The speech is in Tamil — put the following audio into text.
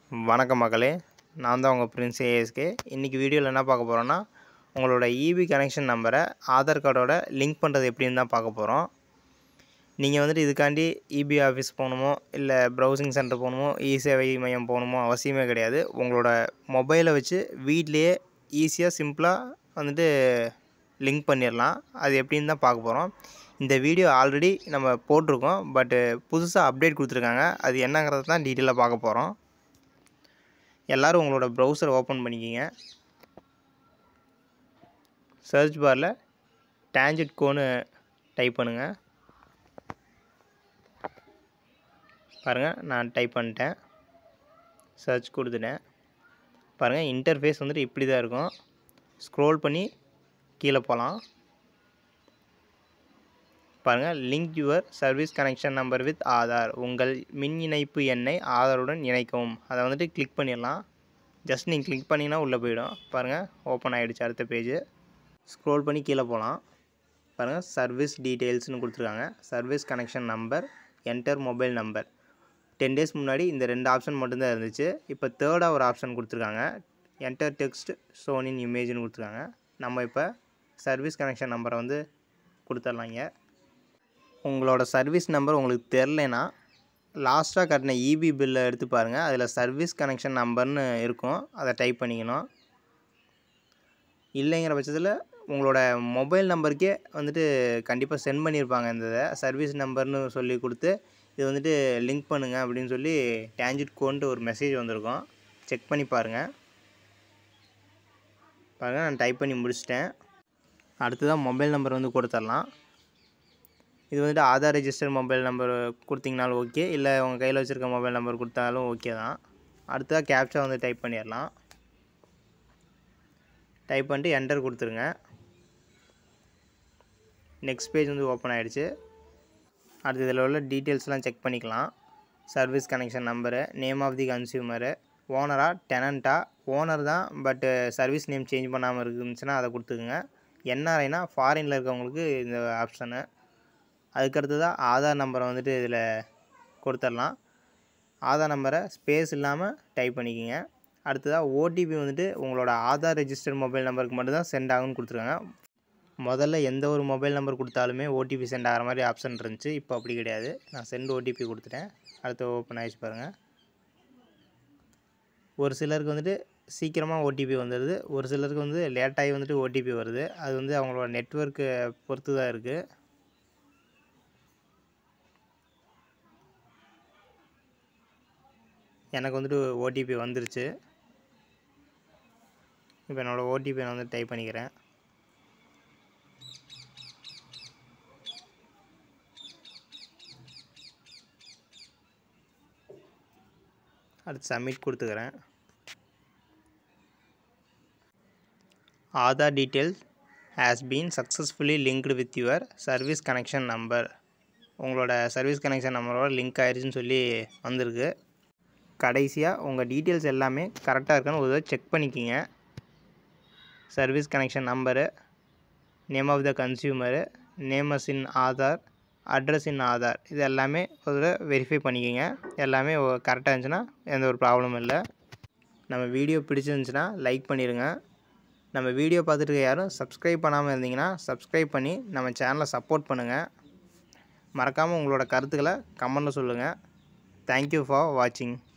வணக்கம் மக்களே நான் தான் உங்கள் பிரின்ஸ் ஏஎஸ்கே இன்றைக்கி வீடியோவில் என்ன பார்க்க போகிறோன்னா உங்களோட இபி கனெக்ஷன் நம்பரை ஆதார் கார்டோட லிங்க் பண்ணுறது எப்படின்னு தான் பார்க்க போகிறோம் நீங்கள் வந்துட்டு இதுக்காண்டி இபி ஆஃபீஸ் போகணுமோ இல்லை ப்ரௌசிங் சென்டர் போகணுமோ இ சேவை மையம் போகணுமோ அவசியமே கிடையாது உங்களோட மொபைலை வச்சு வீட்லேயே ஈஸியாக சிம்பிளாக வந்துட்டு லிங்க் பண்ணிடலாம் அது எப்படின்னு தான் பார்க்க போகிறோம் இந்த வீடியோ ஆல்ரெடி நம்ம போட்டிருக்கோம் பட்டு புதுசாக அப்டேட் கொடுத்துருக்காங்க அது என்னங்கிறத தான் டீட்டெயிலாக பார்க்க போகிறோம் எல்லோரும் உங்களோட ப்ரௌசர் ஓப்பன் பண்ணிக்கிங்க சர்ச் பாரில் டேஞ்சட் கோன்னு டைப் பண்ணுங்கள் பாருங்கள் நான் டைப் பண்ணிட்டேன் சர்ச் கொடுத்துட்டேன் பாருங்கள் இன்டர்ஃபேஸ் வந்துட்டு இப்படி தான் இருக்கும் ஸ்க்ரோல் பண்ணி கீழே போகலாம் பாருங்கள் link your service connection number with Aadhaar உங்கள் மின் இணைப்பு எண்ணை ஆதாருடன் இணைக்கவும் அதை வந்துட்டு கிளிக் பண்ணிடலாம் ஜஸ்ட் நீங்கள் கிளிக் பண்ணிங்கன்னா உள்ளே போயிடும் பாருங்கள் ஓப்பன் ஆகிடுச்சு அடுத்த பேஜ் ஸ்க்ரோல் பண்ணி கீழே போகலாம் பாருங்கள் சர்வீஸ் டீட்டெயில்ஸ்னு கொடுத்துருக்காங்க service connection number enter mobile number ten days முன்னாடி இந்த ரெண்டு ஆப்ஷன் மட்டும்தான் இருந்துச்சு இப்போ தேர்டாக ஒரு ஆப்ஷன் கொடுத்துருக்காங்க என்டர் டெக்ஸ்ட் சோனின் இமேஜ்னு கொடுத்துருக்காங்க நம்ம இப்போ சர்வீஸ் கனெக்ஷன் நம்பரை வந்து கொடுத்துர்லாங்க உங்களோட சர்வீஸ் நம்பர் உங்களுக்கு தெரிலனா லாஸ்ட்டாக கட்டின இபி பில்லை எடுத்து பாருங்கள் அதில் சர்வீஸ் கனெக்ஷன் நம்பர்னு இருக்கும் அதை டைப் பண்ணிக்கணும் இல்லைங்கிற பட்சத்தில் உங்களோட மொபைல் நம்பருக்கே வந்துட்டு கண்டிப்பாக சென்ட் பண்ணியிருப்பாங்க இந்த இதை சர்வீஸ் நம்பர்னு சொல்லி கொடுத்து இது வந்துட்டு லிங்க் பண்ணுங்கள் அப்படின்னு சொல்லி டேஞ்சிட் கோன்ட்டு ஒரு மெசேஜ் வந்திருக்கும் செக் பண்ணி பாருங்கள் பாருங்கள் நான் டைப் பண்ணி முடிச்சிட்டேன் அடுத்ததான் மொபைல் நம்பர் வந்து கொடுத்துடலாம் இது வந்துட்டு ஆதார் ரெஜிஸ்டர் மொபைல் நம்பர் கொடுத்தீங்கனாலும் ஓகே இல்லை உங்கள் கையில் வச்சுருக்க மொபைல் நம்பர் கொடுத்தாலும் ஓகே தான் அடுத்ததாக கேப்ச்சா வந்து டைப் பண்ணிடலாம் டைப் பண்ணிட்டு என்டர் கொடுத்துருங்க நெக்ஸ்ட் பேஜ் வந்து ஓப்பன் ஆகிடுச்சு அடுத்து இதில் உள்ள டீட்டெயில்ஸ்லாம் செக் பண்ணிக்கலாம் service connection number name of the consumer ஓனரா டெனண்ட்டா ஓனர் தான் பட்டு சர்வீஸ் நேம் சேஞ்ச் பண்ணாமல் இருந்துச்சுன்னா அதை கொடுத்துக்குங்க என்ஆர்ஐனா ஃபாரினில் இருக்கவங்களுக்கு இந்த ஆப்ஷனு அதுக்கடுத்து தான் ஆதார் நம்பரை வந்துட்டு இதில் கொடுத்துடலாம் ஆதார் நம்பரை ஸ்பேஸ் இல்லாமல் டைப் பண்ணிக்கிங்க அடுத்ததாக ஓடிபி வந்துட்டு உங்களோட ஆதார் ரெஜிஸ்டர் மொபைல் நம்பருக்கு மட்டும்தான் சென்ட் ஆகும்னு கொடுத்துருக்காங்க முதல்ல எந்த ஒரு மொபைல் நம்பர் கொடுத்தாலுமே ஓடிபி சென்ட் ஆகிற மாதிரி ஆப்ஷன் இருந்துச்சு இப்போ அப்படி கிடையாது நான் சென்ட் ஓடிபி கொடுத்துட்டேன் அடுத்து ஓப்பன் ஆகிடுச்சு பாருங்கள் ஒரு சிலருக்கு வந்துட்டு சீக்கிரமாக ஓடிபி வந்துடுது ஒரு சிலருக்கு வந்து லேட்டாகி வந்துட்டு ஓடிபி வருது அது வந்து அவங்களோட நெட்ஒர்க்கு பொறுத்து தான் இருக்குது எனக்கு வந்துட்டு ஓடிபி வந்துருச்சு இப்போ என்னோடய ஓடிபி நான் வந்து டைப் பண்ணிக்கிறேன் அடுத்து சப்மிட் கொடுத்துக்கிறேன் Aadhaar details has been successfully linked with your service connection number உங்களோட சர்வீஸ் கனெக்ஷன் நம்பரோட லிங்க் ஆயிடுச்சுன்னு சொல்லி வந்திருக்கு கடைசியாக உங்கள் டீட்டெயில்ஸ் எல்லாமே கரெக்டாக இருக்கான்னு ஒரு செக் பண்ணிக்கிங்க service connection number name of the consumer names in Aadhaar address in Aadhaar இது எல்லாமே ஒரு வெரிஃபை பண்ணிக்கோங்க எல்லாமே கரெக்டாக இருந்துச்சுன்னா எந்த ஒரு ப்ராப்ளமும் இல்லை நம்ம வீடியோ பிடிச்சிருந்துச்சுன்னா லைக் பண்ணிடுங்க நம்ம வீடியோ பார்த்துட்டு இருக்க யாரும் சப்ஸ்கிரைப் பண்ணாமல் இருந்தீங்கன்னா சப்ஸ்கிரைப் பண்ணி நம்ம சேனலை சப்போர்ட் பண்ணுங்கள் மறக்காமல் உங்களோட கருத்துக்களை கமெண்ட்டில் சொல்லுங்கள் தேங்க்யூ ஃபார் வாட்சிங்